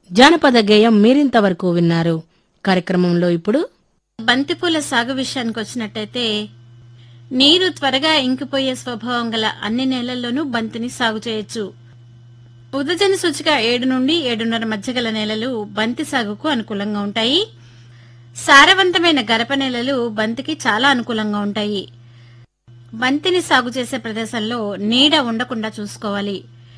జానపద గేయం మీరింతవరకు విన్నారు కార్యక్రమంలో ఇప్పుడు బంతిపూల సాగు విషయానికి వచ్చినట్టయితే నీరు త్వరగా ఇంకిపోయే స్వభావం గల అన్ని నేలల్లోనూ బంతిని సాగు చేయొచ్చు ఉదజన సూచిక ఏడు నుండి ఏడున్నర మధ్య గల నేలలు బంతి సాగుకు అనుకూలంగా ఉంటాయి సారవంతమైన గరప నేలలు బంతికి చాలా అనుకూలంగా ఉంటాయి బంతిని సాగు చేసే ప్రదేశంలో నీడ ఉండకుండా చూసుకోవాలి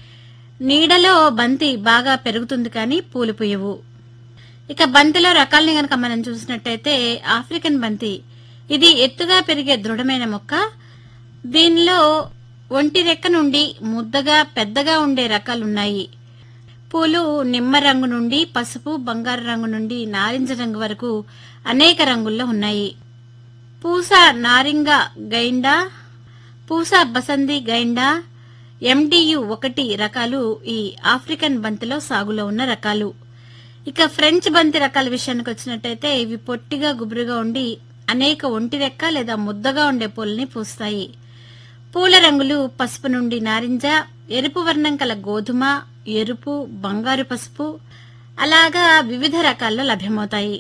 నీడలో బంతి బాగా పెరుగుతుంది కానీ పూలు పూయవు ఇక బంతిలో రకాల్ని గనక మనం చూసినట్టయితే ఆఫ్రికన్ బంతి ఇది ఎత్తుగా పెరిగే దృఢమైన మొక్క దీనిలో ఒంటి రెక్క నుండి ముద్దగా పెద్దగా ఉండే రకాలున్నాయి పూలు నిమ్మ రంగు నుండి పసుపు బంగారు రంగు నుండి నారింజ రంగు వరకు అనేక రంగుల్లో ఉన్నాయి పూస నారింగ గైండా పూస బసంది గైండా ఎండియు ఒకటి రకాలు ఈ ఆఫ్రికన్ బంతిలో సాగులో ఉన్న రకాలు ఇక ఫ్రెంచ్ బంతి రకాల విషయానికి వచ్చినట్టయితే ఇవి పొట్టిగా గుబురుగా ఉండి అనేక ఒంటి రెక్క లేదా ముద్దగా ఉండే పూలని పూస్తాయి పూల రంగులు పసుపు నుండి నారింజ ఎరుపు వర్ణం కల గోధుమ ఎరుపు బంగారు పసుపు అలాగా వివిధ రకాల్లో లభ్యమవుతాయి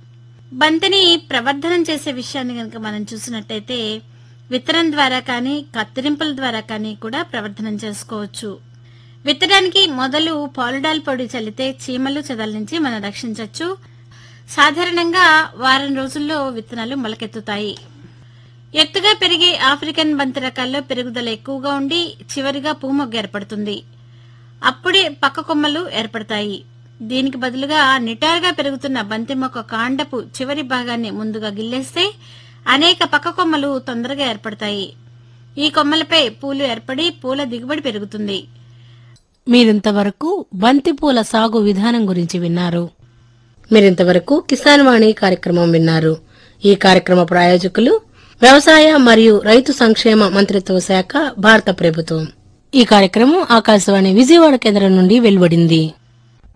బంతిని ప్రవర్ధనం చేసే విషయాన్ని కనుక మనం చూసినట్టయితే విత్తనం ద్వారా కానీ కత్తిరింపుల ద్వారా కానీ కూడా ప్రవర్ధనం చేసుకోవచ్చు విత్తడానికి మొదలు పాలిడాల్ పొడి చల్లితే చీమలు చెదల నుంచి మనం రక్షించవచ్చు సాధారణంగా వారం రోజుల్లో విత్తనాలు మొలకెత్తుతాయి ఎత్తుగా పెరిగే ఆఫ్రికన్ బంతి రకాల్లో పెరుగుదల ఎక్కువగా ఉండి చివరిగా పూమొగ్గ ఏర్పడుతుంది అప్పుడే పక్క కొమ్మలు ఏర్పడతాయి దీనికి బదులుగా నిటారుగా పెరుగుతున్న బంతి మొక్క కాండపు చివరి భాగాన్ని ముందుగా గిల్లేస్తే అనేక పక్క కొమ్మలు తొందరగా ఏర్పడతాయి ఈ కొమ్మలపై పూలు ఏర్పడి పూల దిగుబడి పెరుగుతుంది మీరింతవరకు బంతిపూల సాగు విధానం గురించి విన్నారు మీరింతవరకు కిసాన్ వాణి కార్యక్రమం విన్నారు ఈ కార్యక్రమ ప్రాయోజకులు వ్యవసాయ మరియు రైతు సంక్షేమ మంత్రిత్వ శాఖ భారత ప్రభుత్వం ఈ కార్యక్రమం ఆకాశవాణి విజయవాడ కేంద్రం నుండి వెలువడింది